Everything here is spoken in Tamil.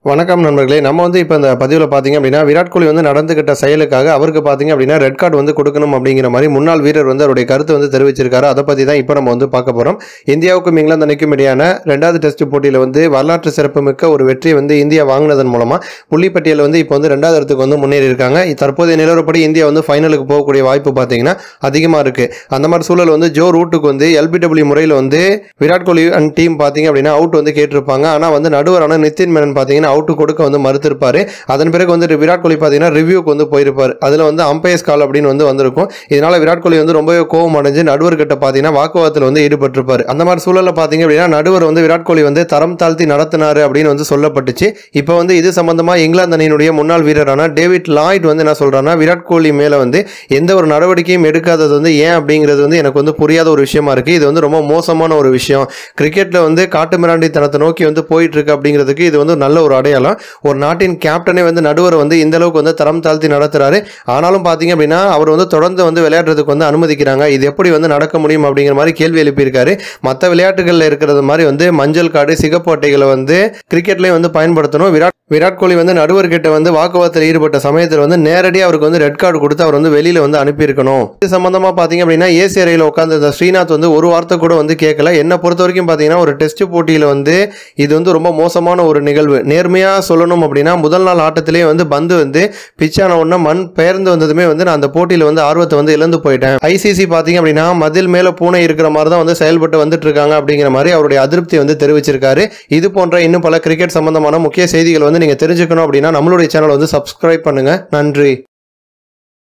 வணக்கம் நண்பர்களே நம்ம வந்து இப்போ இந்த பதிவில் பார்த்தீங்க அப்படின்னா விராட் கோலி வந்து நடந்துக்கிட்ட செயலுக்காக அவருக்கு பார்த்தீங்க அப்படின்னா ரெட் கார்டு வந்து கொடுக்கணும் அப்படிங்கிற மாதிரி முன்னாள் வீரர் வந்து அவருடைய கருத்து வந்து தெரிவிச்சிருக்காரு அதை பற்றி தான் இப்போ நம்ம வந்து பார்க்க போகிறோம் இந்தியாவுக்கும் இங்கிலாந்து அணிக்கும் இடையான ரெண்டாவது டெஸ்ட் போட்டியில் வந்து வரலாற்று சிறப்புமிக்க ஒரு வெற்றி வந்து இந்தியா வாங்கினதன் மூலமாக புள்ளிப்பட்டியல் வந்து இப்போ வந்து ரெண்டாவது இடத்துக்கு வந்து முன்னேறி இருக்காங்க தற்போதைய நிலவரப்படி இந்தியா வந்து ஃபைனலுக்கு போகக்கூடிய வாய்ப்பு பார்த்தீங்கன்னா அதிகமாக இருக்குது அந்த மாதிரி சூழல் வந்து ஜோ ரூட்டுக்கு வந்து எல்பிடபிள்யூ முறையில் வந்து விராட் கோலி அண்ட் டீம் பார்த்தீங்க அப்படின்னா அவுட் வந்து கேட்டிருப்பாங்க ஆனால் வந்து நடுவரான நிதின் மேனன் பார்த்தீங்கன்னா அவுட் கொடுக்க வந்து மறுத்திருப்பாரு அதன் பிறகு வந்து விராட் கோலி பார்த்தீங்கன்னா ரிவ்யூக்கு வந்து போயிருப்பார் அதில் வந்து அம்பையர்ஸ் கால் அப்படின்னு வந்து வந்திருக்கும் இதனால விராட் கோலி வந்து ரொம்பவே கோவம் அடைஞ்சு நடுவர்கிட்ட பார்த்தீங்கன்னா வாக்குவாதத்தில் வந்து ஈடுபட்டிருப்பார் அந்த மாதிரி சூழலில் பார்த்தீங்க அப்படின்னா நடுவர் வந்து விராட் கோலி வந்து தரம் தாழ்த்தி நடத்தினாரு அப்படின்னு வந்து சொல்லப்பட்டுச்சு இப்போ வந்து இது சம்பந்தமாக இங்கிலாந்து அணியினுடைய முன்னாள் வீரரான டேவிட் லாய்ட் வந்து என்ன சொல்றாருன்னா விராட் கோலி மேலே வந்து எந்த ஒரு நடவடிக்கையும் எடுக்காதது வந்து ஏன் அப்படிங்கிறது வந்து எனக்கு வந்து புரியாத ஒரு விஷயமா இருக்கு இது வந்து ரொம்ப மோசமான ஒரு விஷயம் கிரிக்கெட்ல வந்து காட்டு மிராண்டித்தனத்தை நோக்கி வந்து போயிட்டு இருக்கு அப்படிங்கிறதுக்கு இது வந்து நல்ல ஒரு அடையாளம் ஒரு நாட்டின் கேப்டனே வந்து நடுவர் வந்து இந்த அளவுக்கு வந்து தரம் தாழ்த்தி நடத்துறாரு ஆனாலும் பார்த்தீங்க அப்படின்னா அவர் வந்து தொடர்ந்து வந்து விளையாடுறதுக்கு வந்து அனுமதிக்கிறாங்க இது எப்படி வந்து நடக்க முடியும் அப்படிங்கிற மாதிரி கேள்வி எழுப்பியிருக்காரு மற்ற விளையாட்டுகளில் இருக்கிறது மாதிரி வந்து மஞ்சள் கார்டு சிகப்பு அட்டைகளை வந்து கிரிக்கெட்லேயும் வந்து பயன்படுத்தணும் விராட் விராட் கோலி வந்து நடுவர்கிட்ட வந்து வாக்குவாதத்தில் ஈடுபட்ட சமயத்தில் வந்து நேரடியாக அவருக்கு வந்து ரெட் கார்டு கொடுத்து அவர் வந்து வெளியில் வந்து அனுப்பியிருக்கணும் இது சம்பந்தமாக பார்த்தீங்க அப்படின்னா ஏசி அறையில் உட்காந்து ஸ்ரீநாத் வந்து ஒரு வார்த்தை கூட வந்து கேட்கல என்னை பொறுத்த வரைக்கும் பார்த்தீங்கன்னா ஒரு டெஸ்ட் போட்டியில் வந்து இது வந்து ரொம்ப மோசமான ஒரு நிகழ்வு நேர்மையாக சொல்லணும் அப்படின்னா முதல் நாள் ஆட்டத்திலேயே வந்து பந்து வந்து பிச்சான உடனே மண் பெயர்ந்து வந்ததுமே வந்து நான் அந்த போட்டியில் வந்து ஆர்வத்தை வந்து இழந்து போயிட்டேன் ஐசிசி பார்த்தீங்க அப்படின்னா மதில் மேலே பூனை இருக்கிற மாதிரி தான் வந்து செயல்பட்டு வந்துட்டு இருக்காங்க அப்படிங்கிற மாதிரி அவருடைய அதிருப்தி வந்து தெரிவிச்சிருக்காரு இது போன்ற இன்னும் பல கிரிக்கெட் சம்பந்தமான முக்கிய செய்திகள் வந்து நீங்கள் தெரிஞ்சுக்கணும் அப்படின்னா நம்மளுடைய சேனல் வந்து சப்ஸ்கிரைப் பண்ணுங்க நன்றி